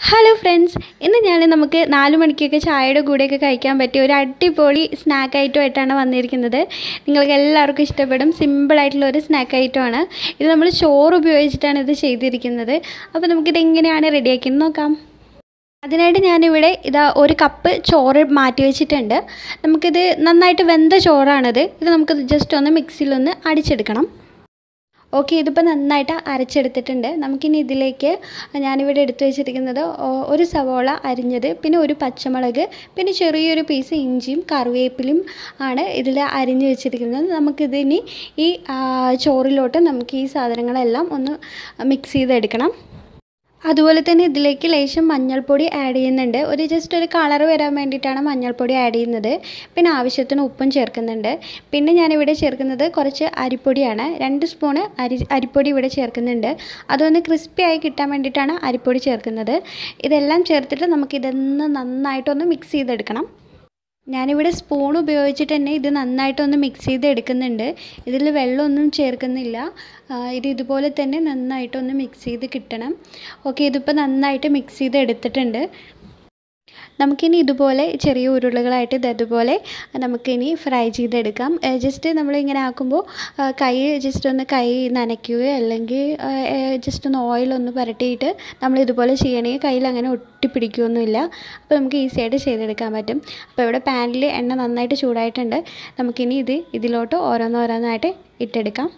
hello friends ഇന്ന് ഞാൻ നമുക്ക് നാല് മണിക്കൊക്കെ ചായയുടെ കൂടെയൊക്കെ കഴിക്കാൻ പറ്റിയ ഒരു അടിപൊളി സ്നാക്ക് ഐറ്റമായിട്ടാണ് വന്നിരിക്കുന്നത് നിങ്ങൾക്ക് എല്ലാവർക്കും ഇഷ്ടപ്പെടും സിമ്പിളായിട്ടുള്ള ഒരു സ്നാക്ക് ഐറ്റമാണ് ഇത് നമ്മൾ ചോറ് ഉപയോഗിച്ചിട്ടാണ് ഇത് ചെയ്തിരിക്കുന്നത് അപ്പോൾ നമുക്കിത് എങ്ങനെയാണ് റെഡിയാക്കിയെന്ന് നോക്കാം അതിനായിട്ട് ഞാനിവിടെ ഇതാ ഒരു കപ്പ് ചോറ് മാറ്റി വെച്ചിട്ടുണ്ട് നമുക്കിത് നന്നായിട്ട് വെന്ത ചോറാണിത് ഇത് നമുക്ക് ജസ്റ്റ് ഒന്ന് മിക്സിയിലൊന്ന് അടിച്ചെടുക്കണം ഓക്കെ ഇതിപ്പോൾ നന്നായിട്ട് അരച്ചെടുത്തിട്ടുണ്ട് നമുക്കിനി ഇതിലേക്ക് ഞാനിവിടെ എടുത്തു വെച്ചിരിക്കുന്നത് ഒ- ഒരു സവോള അരിഞ്ഞത് പിന്നെ ഒരു പച്ചമുളക് പിന്നെ ചെറിയൊരു പീസ് ഇഞ്ചിയും കറിവേപ്പിലയും ആണ് ഇതിൽ അരിഞ്ഞ് വെച്ചിരിക്കുന്നത് നമുക്കിതിനി ഈ ആ, ചോറിലോട്ട് നമുക്ക് ഈ സാധനങ്ങളെല്ലാം ഒന്ന് മിക്സ് ചെയ്തെടുക്കണം അതുപോലെ തന്നെ ഇതിലേക്ക് ലേശം മഞ്ഞൾപ്പൊടി ആഡ് ചെയ്യുന്നുണ്ട് ഒരു ജസ്റ്റ് ഒരു കളർ വരാൻ വേണ്ടിയിട്ടാണ് മഞ്ഞൾപ്പൊടി ആഡ് ചെയ്യുന്നത് പിന്നെ ആവശ്യത്തിന് ഉപ്പും ചേർക്കുന്നുണ്ട് പിന്നെ ഞാനിവിടെ ചേർക്കുന്നത് കുറച്ച് അരിപ്പൊടിയാണ് രണ്ട് സ്പൂണ് അരി അരിപ്പൊടി ഇവിടെ ചേർക്കുന്നുണ്ട് അതൊന്ന് ക്രിസ്പി ആയി കിട്ടാൻ വേണ്ടിയിട്ടാണ് അരിപ്പൊടി ചേർക്കുന്നത് ഇതെല്ലാം ചേർത്തിട്ട് നമുക്കിതൊന്ന് നന്നായിട്ടൊന്ന് മിക്സ് ചെയ്തെടുക്കണം ഞാനിവിടെ സ്പൂൺ ഉപയോഗിച്ചിട്ട് തന്നെ ഇത് നന്നായിട്ടൊന്ന് മിക്സ് ചെയ്ത് എടുക്കുന്നുണ്ട് ഇതിൽ വെള്ളമൊന്നും ചേർക്കുന്നില്ല ആ, ഇത് ഇതുപോലെ തന്നെ നന്നായിട്ടൊന്ന് മിക്സ് ചെയ്ത് കിട്ടണം ഓക്കെ ഇതിപ്പോൾ നന്നായിട്ട് മിക്സ് ചെയ്ത് എടുത്തിട്ടുണ്ട് നമുക്കിനി ഇതുപോലെ ചെറിയ ഉരുളകളായിട്ട് ഇത് അതുപോലെ നമുക്കിനി ഫ്രൈ ചെയ്തെടുക്കാം ജസ്റ്റ് നമ്മളിങ്ങനെ ആക്കുമ്പോൾ ആ, കൈ ജസ്റ്റ് ഒന്ന് കൈ നനയ്ക്കുകയോ അല്ലെങ്കിൽ ജസ്റ്റ് ഒന്ന് ഓയിലൊന്ന് പുരട്ടിയിട്ട് നമ്മൾ ഇതുപോലെ ചെയ്യണമെങ്കിൽ കയ്യിൽ അങ്ങനെ ഒട്ടിപ്പിടിക്കുകയൊന്നുമില്ല അപ്പോൾ നമുക്ക് ഈസി ആയിട്ട് ചെയ്തെടുക്കാൻ പറ്റും അപ്പോൾ ഇവിടെ പാനിൽ എണ്ണ നന്നായിട്ട് ചൂടായിട്ടുണ്ട് നമുക്കിനി ഇത് ഇതിലോട്ട് ഓരോന്നോരോന്നായിട്ട് ഇട്ടെടുക്കാം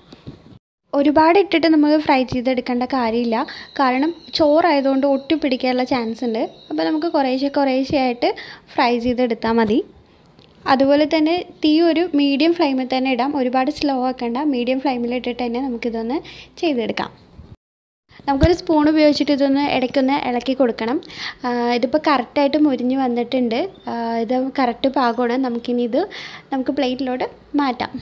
ഒരുപാട് ഇട്ടിട്ട് നമുക്ക് ഫ്രൈ ചെയ്തെടുക്കേണ്ട കാര്യമില്ല കാരണം ചോറായതുകൊണ്ട് ഒട്ടിപ്പിടിക്കാനുള്ള ചാൻസ് ഉണ്ട് അപ്പോൾ നമുക്ക് കുറേശ്ശെ കുറേശ്ശെ ആയിട്ട് ഫ്രൈ ചെയ്തെടുത്താൽ മതി അതുപോലെ തന്നെ തീ ഒരു മീഡിയം ഫ്ലെയിമിൽ തന്നെ ഇടാം ഒരുപാട് സ്ലോ ആക്കണ്ട മീഡിയം ഫ്ലെയിമിൽ ഇട്ടിട്ട് തന്നെ നമുക്കിതൊന്ന് ചെയ്തെടുക്കാം നമുക്കൊരു സ്പൂൺ ഉപയോഗിച്ചിട്ട് ഇതൊന്ന് ഇടയ്ക്കൊന്ന് ഇളക്കി കൊടുക്കണം ആ, ഇതിപ്പോൾ കറക്റ്റായിട്ട് മുരിഞ്ഞ് വന്നിട്ടുണ്ട് ആ, ഇത് കറക്റ്റ് പാകമാണ് നമുക്കിനി ഇത് നമുക്ക് പ്ലേറ്റിലോട്ട് മാറ്റാം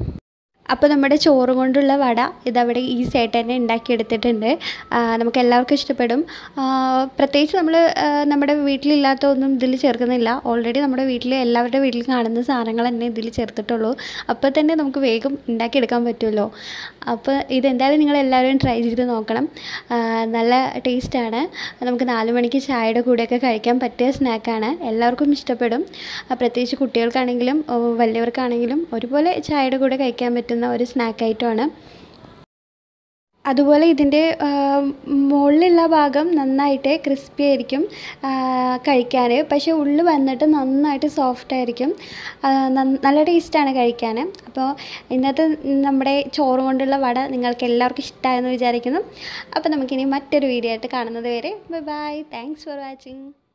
അപ്പോൾ നമ്മുടെ ചോറ് കൊണ്ടുള്ള വട ഇതവിടെ ഈസി ആയിട്ട് തന്നെ ഉണ്ടാക്കിയെടുത്തിട്ടുണ്ട് ആ, നമുക്ക് എല്ലാവർക്കും ഇഷ്ടപ്പെടും ആ, പ്രത്യേകിച്ച് നമ്മൾ നമ്മുടെ വീട്ടിലില്ലാത്തതൊന്നും ഇതിൽ ചേർക്കുന്നില്ല ഓൾറെഡി നമ്മുടെ വീട്ടിൽ എല്ലാവരുടെ വീട്ടിൽ കാണുന്ന സാധനങ്ങൾ തന്നെ ഇതിൽ ചേർത്തിട്ടുള്ളൂ അപ്പോൾ തന്നെ നമുക്ക് വേഗം ഉണ്ടാക്കിയെടുക്കാൻ പറ്റുമല്ലോ അപ്പോൾ ഇതെന്തായാലും നിങ്ങൾ എല്ലാവരും ട്രൈ ചെയ്ത് നോക്കണം ആ, നല്ല ടേസ്റ്റാണ് നമുക്ക് നാല് മണിക്ക് ചായയുടെ കൂടെയൊക്കെ കഴിക്കാൻ പറ്റിയ സ്നാക്കാണ് എല്ലാവർക്കും ഇഷ്ടപ്പെടും ആ, പ്രത്യേകിച്ച് കുട്ടികൾക്കാണെങ്കിലും ഓ, വലിയവർക്കാണെങ്കിലും ഒരുപോലെ ചായയുടെ കൂടെ കഴിക്കാൻ പറ്റുന്ന ഒരു സ്നാക്ക് ഐറ്റമാണ് അതുപോലെ ഇതിൻ്റെ മുകളിലുള്ള ഭാഗം നന്നായിട്ട് ക്രിസ്പി ആയിരിക്കും കഴിക്കാൻ പക്ഷേ ഉള്ളിൽ വന്നിട്ട് നന്നായിട്ട് സോഫ്റ്റ് ആയിരിക്കും ആ, നന്ന- നല്ല ടേസ്റ്റാണ് കഴിക്കാൻ അപ്പോൾ ഇന്നത്തെ നമ്മുടെ ചോറ് കൊണ്ടുള്ള വട നിങ്ങൾക്ക് എല്ലാവർക്കും ഇഷ്ടമായെന്ന് വിചാരിക്കുന്നു അപ്പോൾ നമുക്കിനി മറ്റൊരു വീഡിയോ ആയിട്ട് കാണുന്നത് വരെ bye bye thanks for watching